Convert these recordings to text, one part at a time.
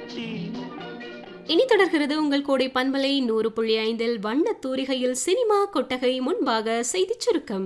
கட்டி இனி தொடர்கிறது உங்கள் கோடை பண்பலை நூறு புள்ளி ஐந்தில் வண்ண தூரிகையில் சினிமா கொட்டகை முன்பாக செய்திச் சுருக்கம்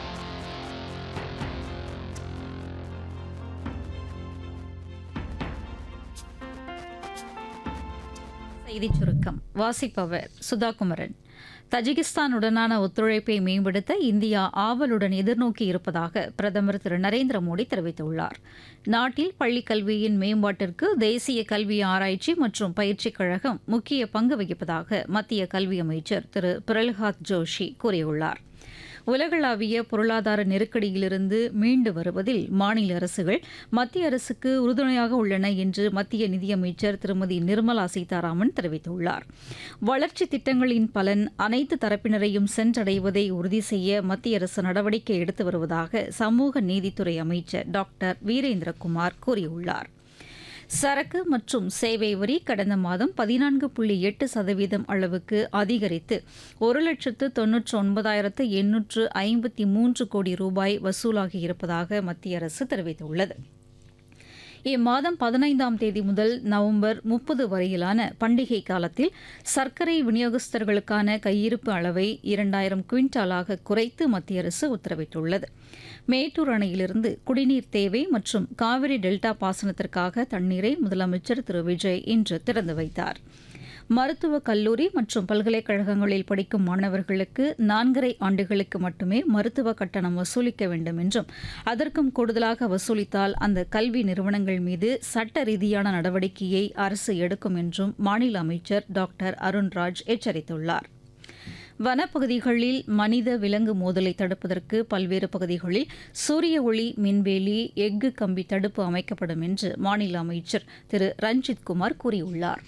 செய்திச் சுருக்கம் வாசிப்பவர் சுதாகுமரன் தஜிகிஸ்தானுடனான ஒத்துழைப்பை மேம்படுத்த இந்தியா ஆவலுடன் எதிர்நோக்கி இருப்பதாக பிரதமர் திரு நரேந்திர மோடி தெரிவித்துள்ளார் நாட்டில் பள்ளிக் கல்வியின் மேம்பாட்டிற்கு தேசிய கல்வி ஆராய்ச்சி மற்றும் பயிற்சிக் கழகம் முக்கிய பங்கு வகிப்பதாக மத்திய கல்வி அமைச்சர் திரு பிரல்ஹாத் ஜோஷி கூறியுள்ளார் உலகளாவிய பொருளாதார நெருக்கடியிலிருந்து மீண்டு வருவதில் மாநில அரசுகள் மத்திய அரசுக்கு உறுதுணையாக உள்ளன என்று மத்திய நிதியமைச்சர் திருமதி நிர்மலா சீதாராமன் தெரிவித்துள்ளார் வளர்ச்சி திட்டங்களின் பலன் அனைத்து தரப்பினரையும் சென்றடைவதை உறுதி செய்ய மத்திய அரசு நடவடிக்கை எடுத்து வருவதாக சமூக நீதித்துறை அமைச்சர் டாக்டர் வீரேந்திரகுமார் கூறியுள்ளார் சரக்கு மற்றும் சேவை வரி கடந்த மாதம் பதினான்கு புள்ளி எட்டு சதவீதம் அளவுக்கு அதிகரித்து ஒரு லட்சத்து தொன்னூற்று ஒன்பதாயிரத்து எண்ணூற்று ஐம்பத்தி மூன்று கோடி ரூபாய் வசூலாகியிருப்பதாக மத்திய அரசு தெரிவித்துள்ளது இம்மாதம் பதினைந்தாம் தேதி முதல் நவம்பர் முப்பது வரையிலான பண்டிகை காலத்தில் சர்க்கரை விநியோகஸ்தர்களுக்கான கையிருப்பு அளவை இரண்டாயிரம் குவிண்டாலாக குறைத்து மத்திய அரசு உத்தரவிட்டுள்ளது மேட்டூர் அணையிலிருந்து குடிநீர் தேவை மற்றும் காவிரி டெல்டா பாசனத்திற்காக தண்ணீரை முதலமைச்சர் திரு விஜய் இன்று திறந்து வைத்தார் மருத்துவக் கல்லூரி மற்றும் பல்கலைக்கழகங்களில் படிக்கும் மாணவர்களுக்கு நான்கரை ஆண்டுகளுக்கு மட்டுமே மருத்துவ கட்டணம் வசூலிக்க வேண்டும் என்றும் அதற்கும் கூடுதலாக வசூலித்தால் அந்த கல்வி நிறுவனங்கள் மீது சட்ட ரீதியான நடவடிக்கையை அரசு எடுக்கும் என்றும் மாநில அமைச்சர் டாக்டர் அருண்ராஜ் எச்சரித்துள்ளார் வனப்பகுதிகளில் மனித விலங்கு மோதலை தடுப்பதற்கு பல்வேறு பகுதிகளில் சூரிய ஒளி மின்வேலி எஃகு கம்பி தடுப்பு அமைக்கப்படும் என்று மாநில அமைச்சர் திரு ரஞ்சித் குமார் கூறியுள்ளார்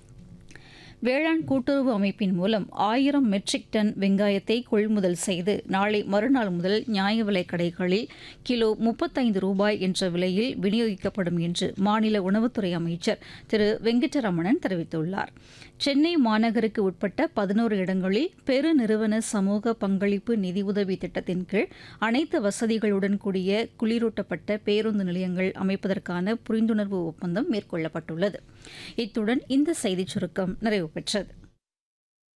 வேளாண் கூட்டுறவு அமைப்பின் மூலம் ஆயிரம் மெட்ரிக் டன் வெங்காயத்தை கொள்முதல் செய்து நாளை மறுநாள் முதல் நியாய விலைக் கடைகளில் கிலோ முப்பத்தைந்து ரூபாய் என்ற விலையில் விநியோகிக்கப்படும் என்று மாநில உணவுத்துறை அமைச்சர் திரு வெங்கடரமணன் தெரிவித்துள்ளார் சென்னை மாநகருக்கு உட்பட்ட பதினோரு இடங்களில் பெருநிறுவன சமூக பங்களிப்பு நிதியுதவி திட்டத்தின் கீழ் அனைத்து வசதிகளுடன் கூடிய குளிரூட்டப்பட்ட பேருந்து நிலையங்கள் அமைப்பதற்கான புரிந்துணர்வு ஒப்பந்தம் மேற்கொள்ளப்பட்டுள்ளது இத்துடன் இந்த செய்திச் சுருக்கம் நிறைவு பெற்றது